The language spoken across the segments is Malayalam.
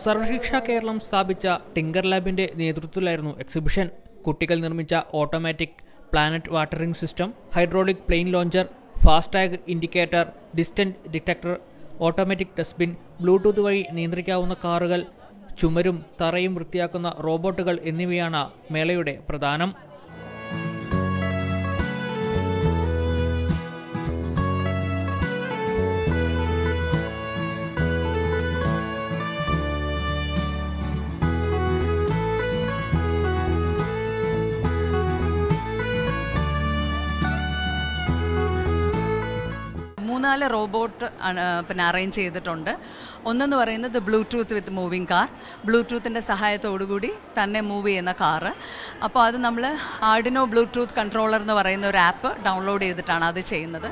സർവശിക്ഷ കേരളം സ്ഥാപിച്ച ടിങ്കർ ലാബിന്റെ നേതൃത്വത്തിലായിരുന്നു എക്സിബിഷൻ കുട്ടികൾ നിർമ്മിച്ച automatic planet watering system hydraulic plane launcher FASTag indicator distant detector automatic dustbin Bluetooth വഴി നിയന്ത്രിക്കാവുന്ന കാറുകൾ ചുമരും തറയും വൃത്തിയാക്കുന്ന റോബോട്ടുകൾ എന്നിവയാണ് മേളയുടെ പ്രധാനം മൂന്നാല് റോബോട്ട് ആണ്, പിന്നെ അറേഞ്ച് ചെയ്തിട്ടുണ്ട് ഒന്നെന്ന് പറയുന്നത് ബ്ലൂടൂത്ത് വിത്ത് മൂവിങ് കാർ ബ്ലൂടൂത്തിൻ്റെ സഹായത്തോടുകൂടി തന്നെ മൂവ് ചെയ്യുന്ന കാറ് അപ്പോൾ അത് നമ്മൾ ആർഡിനോ ബ്ലൂടൂത്ത് കൺട്രോളർ എന്ന് പറയുന്ന ഒരു ആപ്പ് ഡൗൺലോഡ് ചെയ്തിട്ടാണ് അത് ചെയ്യുന്നത്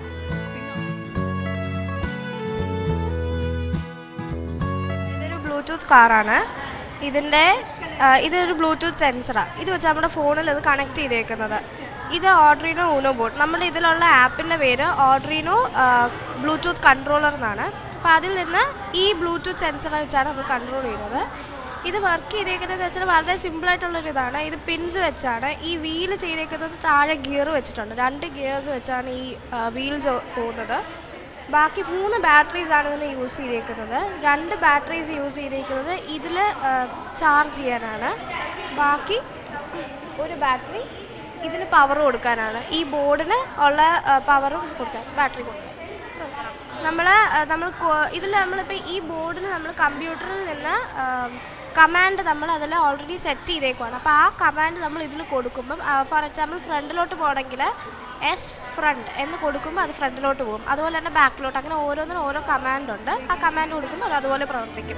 ഇതൊരു ബ്ലൂടൂത്ത് കാറാണ് ഇതിൻ്റെ ആ, ഇതൊരു ബ്ലൂടൂത്ത് സെൻസറാണ് ഇത് വെച്ച് നമ്മുടെ ഫോണിൽ ഇത് കണക്ട് ചെയ്തേക്കുന്നത് ഇത് ഓർഡറിനോ ഊനോ ബോട്ട് നമ്മുടെ ഇതിലുള്ള ആപ്പിൻ്റെ പേര് ഓർഡറിനോ ബ്ലൂടൂത്ത് കൺട്രോളർ എന്നാണ് അപ്പോൾ അതിൽ നിന്ന് ഈ ബ്ലൂടൂത്ത് സെൻസർ വെച്ചാണ് നമ്മൾ കൺട്രോൾ ചെയ്യുന്നത് ഇത് വർക്ക് ചെയ്തേക്കുന്നത് വെച്ചാൽ വളരെ സിമ്പിളായിട്ടുള്ളൊരു ഇതാണ് ഇത് പിൻസ് വെച്ചാണ് ഈ വീല് ചെയ്തേക്കുന്നത് താഴെ ഗിയർ വെച്ചിട്ടുണ്ട് രണ്ട് ഗിയേഴ്സ് വെച്ചാണ് ഈ വീൽസ് പോകുന്നത് ബാക്കി മൂന്ന് ബാറ്ററീസ് ആണ് ഇതിൽ യൂസ് ചെയ്തേക്കുന്നത് രണ്ട് ബാറ്ററീസ് യൂസ് ചെയ്തേക്കുന്നത് ഇതിൽ ചാർജ് ചെയ്യാനാണ് ബാക്കി ഒരു ബാറ്ററി ഇതിന് പവർ കൊടുക്കാനാണ് ഈ ബോർഡിന് ഉള്ള പവറും കൊടുക്കാൻ ബാറ്ററി കൊടുക്കാൻ നമ്മൾ നമ്മൾ ഇതിൽ നമ്മളിപ്പോൾ ഈ ബോർഡിൽ നമ്മൾ കമ്പ്യൂട്ടറിൽ നിന്ന് കമാൻഡ് നമ്മൾ അതിൽ ഓൾറെഡി സെറ്റ് ചെയ്തേക്കുവാണ് അപ്പോൾ ആ കമാൻഡ് നമ്മൾ ഇതിൽ കൊടുക്കുമ്പം ഫോർ എക്സാമ്പിൾ ഫ്രണ്ടിലോട്ട് പോകണമെങ്കിൽ എസ് ഫ്രണ്ട് എന്ന് കൊടുക്കുമ്പോൾ അത് ഫ്രണ്ടിലോട്ട് പോകും അതുപോലെ തന്നെ ബാക്കിലോട്ട് അങ്ങനെ ഓരോന്നിനും ഓരോ കമാൻഡ് ഉണ്ട് ആ കമാൻഡ് കൊടുക്കുമ്പോൾ അത് അതുപോലെ പ്രവർത്തിക്കും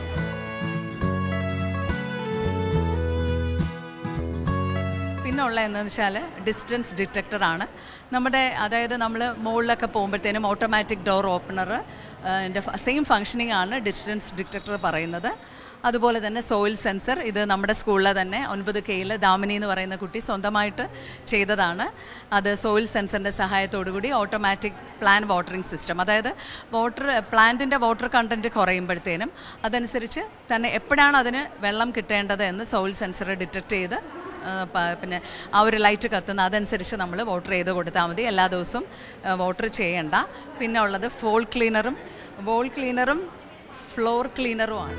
പിന്നെ ഉള്ള എന്താണെന്ന് വെച്ചാൽ ഡിസ്റ്റൻസ് ഡിറ്റക്ടറാണ് നമ്മുടെ അതായത് നമ്മൾ മുകളിലൊക്കെ പോകുമ്പോഴത്തേനും automatic door opener same functioning ആണ് ഡിസ്റ്റൻസ് ഡിറ്റക്ടർ പറയുന്നത് അതുപോലെ തന്നെ സോയിൽ സെൻസർ ഇത് നമ്മുടെ സ്കൂളിലെ തന്നെ ഒൻപത് കെയിൽ ദാമിനി എന്ന് പറയുന്ന കുട്ടി സ്വന്തമായിട്ട് ചെയ്തതാണ് അത് സോയിൽ സെൻസറിൻ്റെ സഹായത്തോടുകൂടി ഓട്ടോമാറ്റിക് പ്ലാൻ വാട്ടറിംഗ് സിസ്റ്റം അതായത് വാട്ടർ പ്ലാന്റിൻ്റെ വാട്ടർ കണ്ടൻറ്റ് കുറയുമ്പോഴത്തേനും അതനുസരിച്ച് തന്നെ എപ്പോഴാണ് അതിന് വെള്ളം കിട്ടേണ്ടത് എന്ന് സോയിൽ സെൻസർ ഡിറ്റക്ട് ചെയ്ത് ആ, പ- പിന്നെ ആ ഒരു ലൈറ്റ് കത്തുന്ന അതനുസരിച്ച് നമ്മൾ വാട്ടർ ചെയ്ത് കൊടുത്താൽ മതി എല്ലാ ദിവസവും വാട്ടർ ചെയ്യണ്ട പിന്നെ ഉള്ളത് ഫോൾ ക്ലീനറും വോൾ ക്ലീനറും ഫ്ലോർ ക്ലീനറുമാണ്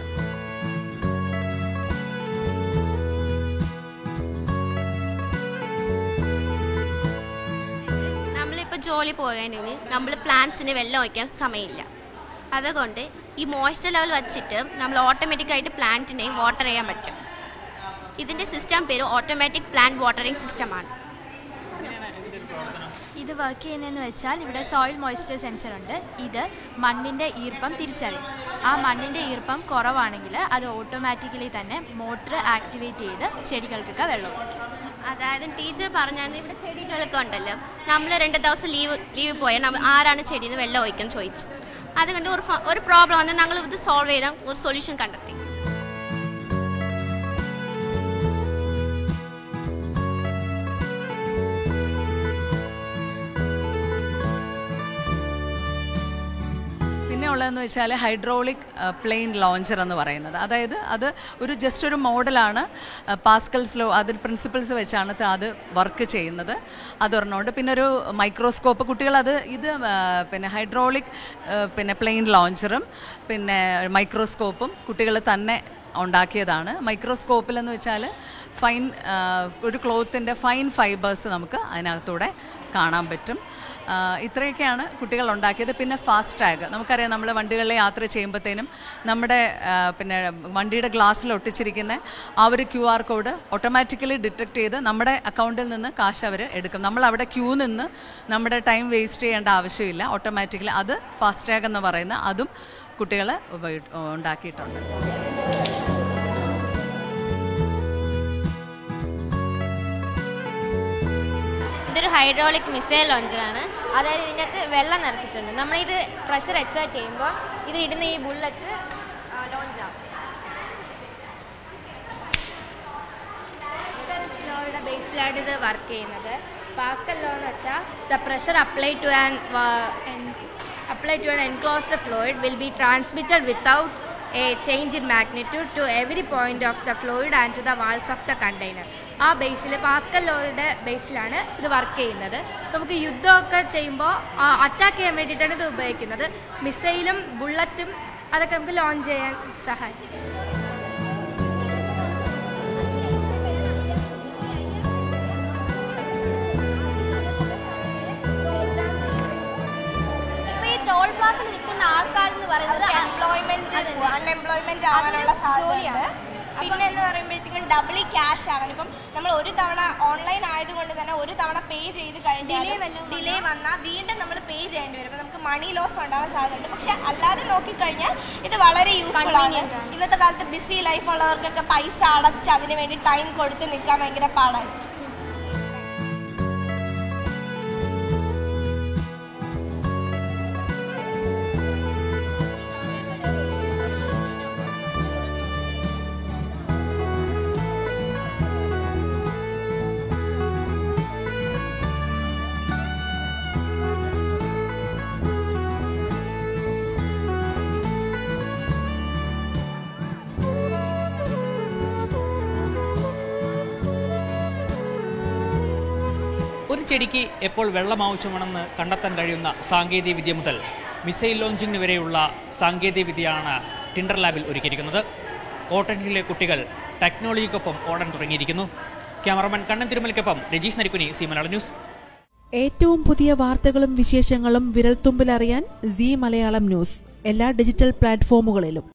നമ്മളിപ്പോൾ ജോലി പോകണമെങ്കിൽ നമ്മൾ പ്ലാന്റ്സിന് വെള്ളം ഒഴിക്കാൻ സമയമില്ല അതുകൊണ്ട് ഈ മോയ്സ്ചർ ലെവൽ വെച്ചിട്ട് നമ്മൾ ഓട്ടോമാറ്റിക്കായിട്ട് പ്ലാന്റിനെ വാട്ടർ ചെയ്യാൻ പറ്റും ഇതിൻ്റെ സിസ്റ്റം പേര് ഓട്ടോമാറ്റിക് പ്ലാന്റ് വാട്ടറിംഗ് സിസ്റ്റമാണ് ഇത് വർക്ക് ചെയ്യുന്നതെന്ന് വെച്ചാൽ ഇവിടെ സോയിൽ മോയ്സ്ചർ സെൻസർ ഉണ്ട് ഇത് മണ്ണിൻ്റെ ഈർപ്പം തിരിച്ചറിയും ആ മണ്ണിൻ്റെ ഈർപ്പം കുറവാണെങ്കിൽ അത് ഓട്ടോമാറ്റിക്കലി തന്നെ മോട്ടർ ആക്ടിവേറ്റ് ചെയ്ത് ചെടികൾക്കൊക്കെ വെള്ളം ഒഴിക്കും അതായത് ടീച്ചർ പറഞ്ഞായിരുന്നു ഇവിടെ ചെടികളൊക്കെ ഉണ്ടല്ലോ നമ്മൾ രണ്ട് ദിവസം ലീവ് ലീവ് പോയാൽ നമ്മൾ ആരാണ് ചെടിയിൽ വെള്ളം ഒഴിക്കാൻ ചോദിച്ചു അതുകൊണ്ട് ഒരു ഫ- ഒരു പ്രോബ്ലം വന്നാൽ ഞങ്ങൾ ഇത് സോൾവ് ചെയ്താൽ ഒരു സൊല്യൂഷൻ കണ്ടെത്തി പിന്നെ ഉള്ളതെന്ന് വെച്ചാൽ ഹൈഡ്രോളിക് പ്ലെയിൻ ലോഞ്ചർ എന്ന് പറയുന്നത് അതായത് അത് ഒരു ജസ്റ്റ് ഒരു മോഡലാണ് പാസ്കൽസ് ലോ അതിൽ പ്രിൻസിപ്പിൾസ് വെച്ചാണ് ത- അത് വർക്ക് ചെയ്യുന്നത് അതൊരെണ്ണമുണ്ട് പിന്നെ ഒരു മൈക്രോസ്കോപ്പ് കുട്ടികൾ അത് ഇത് ആ, പിന്നെ ഹൈഡ്രോളിക് പിന്നെ പ്ലെയിൻ ലോഞ്ചറും പിന്നെ മൈക്രോസ്കോപ്പും കുട്ടികൾ തന്നെ ഉണ്ടാക്കിയതാണ് മൈക്രോസ്കോപ്പിൽ എന്ന് വെച്ചാൽ ഫൈൻ ആ, ഒരു ക്ലോത്തിൻ്റെ ഫൈൻ ഫൈബേഴ്സ് നമുക്ക് അതിനകത്തൂടെ കാണാൻ പറ്റും ആ, ഇത്രയൊക്കെയാണ് കുട്ടികൾ ഉണ്ടാക്കിയത് പിന്നെ ഫാസ്റ്റ് ടാഗ് നമുക്കറിയാം നമ്മൾ വണ്ടികളിൽ യാത്ര ചെയ്യുമ്പോഴത്തേനും നമ്മുടെ ആ, പിന്നെ വണ്ടിയുടെ ഗ്ലാസ്സിൽ ഒട്ടിച്ചിരിക്കുന്ന ആ ഒരു Q R code automatically detect ചെയ്ത് നമ്മുടെ അക്കൗണ്ടിൽ നിന്ന് കാശ് അവർ എടുക്കും നമ്മൾ അവിടെ ക്യൂ നിന്ന് നമ്മുടെ ടൈം വേസ്റ്റ് ചെയ്യേണ്ട ആവശ്യമില്ല ഓട്ടോമാറ്റിക്കലി അത് ഫാസ്റ്റ് ടാഗ് എന്ന് പറയുന്ന അതും കുട്ടികൾ ഉപയോഗി ഉണ്ടാക്കിയിട്ടുണ്ട് ഇതൊരു ഹൈഡ്രോളിക് മിസൈൽ ലോഞ്ചറാണ് അതായത് ഇതിൻ്റെ അകത്ത് വെള്ളം നിറച്ചിട്ടുണ്ട് നമ്മളിത് പ്രഷർ എക്സേർട്ട് ചെയ്യുമ്പോൾ ഇത് ഇടുന്ന ഈ ബുള്ളറ്റ് ലോഞ്ച് ആവും പാസ്കൽ ലോയുടെ ബേസിലാണ് ഇത് വർക്ക് ചെയ്യുന്നത് പാസ്കൽ ലോ എന്ന് വെച്ചാൽ the pressure apply to an apply to an enclosed fluid will be transmitted without a change in magnitude to every point of the fluid and to the walls of the container. ആ ബേസിൽ പാസ്കൽ ലോയുടെ ബേസിലാണ് ഇത് വർക്ക് ചെയ്യുന്നത് നമുക്ക് യുദ്ധമൊക്കെ ചെയ്യുമ്പോൾ അറ്റാക്ക് ചെയ്യാൻ വേണ്ടിയിട്ടാണ് ഇത് ഉപയോഗിക്കുന്നത് മിസൈലും ബുള്ളറ്റും അതൊക്കെ നമുക്ക് ലോഞ്ച് ചെയ്യാൻ സഹായിക്കും ഇപ്പൊ ഈ ടോൾ പ്ലാസിൽ നിൽക്കുന്ന ആൾക്കാരെന്ന് പറയുന്നത് എംപ്ലോയ്മെന്റ് അതെ. അൺഎംപ്ലോയ്മെന്റ് ആവാനുള്ള സാധ്യതയുണ്ട് ജോലിയാണ്. പിന്നെ എന്ന് പറയുമ്പോഴത്തേക്കും ഡബിളി ക്യാഷ് ആവാൻ ഇപ്പം നമ്മൾ ഒരു തവണ ഓൺലൈൻ ആയതുകൊണ്ട് തന്നെ ഒരു തവണ പേ ചെയ്ത് കഴിഞ്ഞാൽ Delay വല്ലതും ഡിലേ വന്നാൽ വീണ്ടും നമ്മൾ പേ ചെയ്യേണ്ടി വരും അപ്പം നമുക്ക് മണി ലോസ് ഉണ്ടാവാൻ സാധ്യതയുണ്ട് പക്ഷെ അല്ലാതെ നോക്കിക്കഴിഞ്ഞാൽ ഇത് വളരെ യൂസ്ഫുൾ ആണ് Convenient ആണ്. ഇന്നത്തെ കാലത്ത് ബിസി ലൈഫ് ഉള്ളവർക്കൊക്കെ പൈസ അടച്ച് അതിന് വേണ്ടി ടൈം കൊടുത്ത് നിൽക്കാൻ ഭയങ്കര പാടായിരിക്കും ഒരു ചെടിക്ക് എപ്പോൾ വെള്ളം ആവശ്യമാണെന്ന് കണ്ടെത്താൻ കഴിയുന്ന സാങ്കേതിക വിദ്യ മുതൽ മിസൈൽ ലോഞ്ചിങ്ങിന് വരെയുള്ള സാങ്കേതിക വിദ്യയാണ് ടിൻഡർ ലാബിൽ ഒരുക്കിയിരിക്കുന്നത് കോട്ടൺ ഹില്ലിലെ കുട്ടികൾ ടെക്നോളജിക്കൊപ്പം ഓടാൻ തുടങ്ങിയിരിക്കുന്നു ക്യാമറമാൻ കണ്ണൻ തിരുമലയ്ക്കൊപ്പം രജീഷ് നരിക്കുനി സി മലയാളം ന്യൂസ് ഏറ്റവും പുതിയ വാർത്തകളും വിശേഷങ്ങളും വിരൽത്തുമ്പിലറിയാൻ സി മലയാളം ന്യൂസ് എല്ലാ ഡിജിറ്റൽ പ്ലാറ്റ്ഫോമുകളിലും